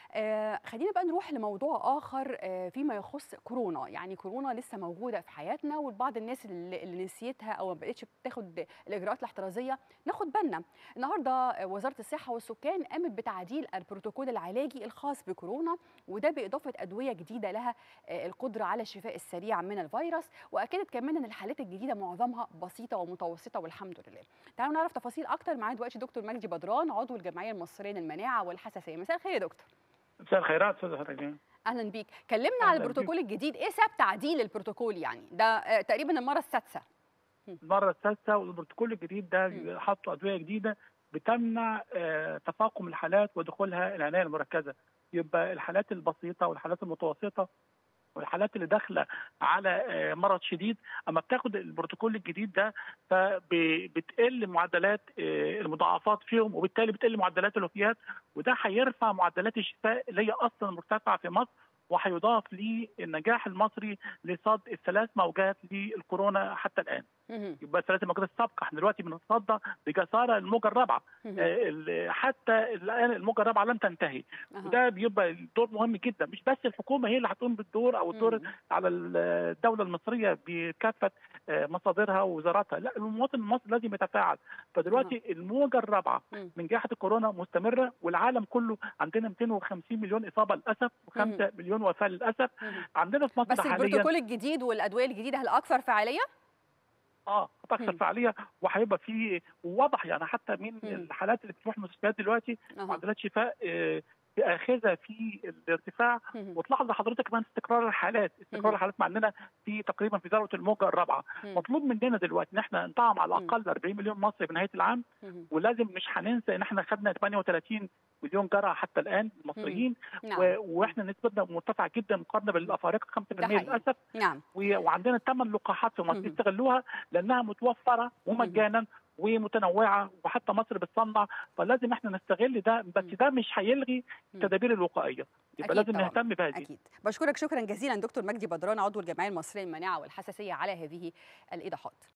آه خلينا بقى نروح لموضوع اخر آه فيما يخص كورونا يعني كورونا لسه موجوده في حياتنا والبعض الناس اللي, اللي نسيتها او ما بقتش بتاخد الاجراءات الاحترازيه ناخد بالنا النهارده وزاره الصحه والسكان قامت بتعديل البروتوكول العلاجي الخاص بكورونا وده باضافه ادويه جديده لها آه القدره على الشفاء السريع من الفيروس واكدت كمان ان الحالات الجديده معظمها بسيطه ومتوسطه والحمد لله تعالوا نعرف تفاصيل اكتر معايا دلوقتي دكتور مجدي بدران عضو الجمعيه المصريه للمناعه والحساسيه مساء الخير يا دكتور مساء الخيرات استاذ حضرتك اهلا بيك كلمنا على البروتوكول الجديد ايه سبب تعديل البروتوكول يعني ده آه تقريبا المره السادسه المره السادسه والبروتوكول الجديد ده حطوا ادويه جديده بتمنع آه تفاقم الحالات ودخولها العنايه المركزه يبقى الحالات البسيطه والحالات المتوسطه والحالات اللي داخله على مرض شديد اما بتاخد البروتوكول الجديد ده فبتقل معدلات المضاعفات فيهم وبالتالي بتقل معدلات الوفيات وده هيرفع معدلات الشفاء اللي هي اصلا مرتفعه في مصر وهيضاف للنجاح المصري لصد الثلاث موجات للكورونا حتى الان. يبقى الثلاث موجات السابقه احنا دلوقتي بنتصدى بجساره الموجه الرابعه حتى الان الموجه الرابعه لم تنتهي وده بيبقى دور مهم جدا مش بس الحكومه هي اللي هتقوم بالدور او الدور على الدوله المصريه بكافه مصادرها ووزاراتها لا المواطن المصري لازم يتفاعل فدلوقتي الموجه الرابعه من جائحه الكورونا مستمره والعالم كله عندنا 250 مليون اصابه للاسف و5 مليون وفاه للاسف عندنا في مصر بس البروتوكول الجديد والادويه الجديده هل اكثر فعاليه؟ اه اكثر فعاليه وهيبقى في واضح يعني حتى من مم. الحالات اللي بتروح المستشفيات دلوقتي معدلات شفاء آه اخذه في الارتفاع وتلاحظ حضرتك كمان استقرار الحالات استقرار الحالات مع اننا في تقريبا في ذروه الموجه الرابعه مطلوب مننا دلوقتي ان احنا نطعم على الاقل 40 مليون مصري بنهايه العام ولازم مش هننسى ان احنا خدنا 38 مليون جرعه حتى الان مصريين نعم. واحنا نسبتنا مرتفعه جدا مقارنه بالافارقه 5% للاسف نعم. وعندنا ثمان لقاحات في مصر يستغلوها لانها متوفره ومجانا ومتنوعه وحتى مصر بتصنع فلازم احنا نستغل ده بس ده مش هيلغي التدابير الوقائيه يبقى لازم طبعا. نهتم بهذه اكيد بشكرك شكرا جزيلا دكتور مجدي بدران عضو الجمعيه المصريه للمناعه والحساسيه على هذه الايضاحات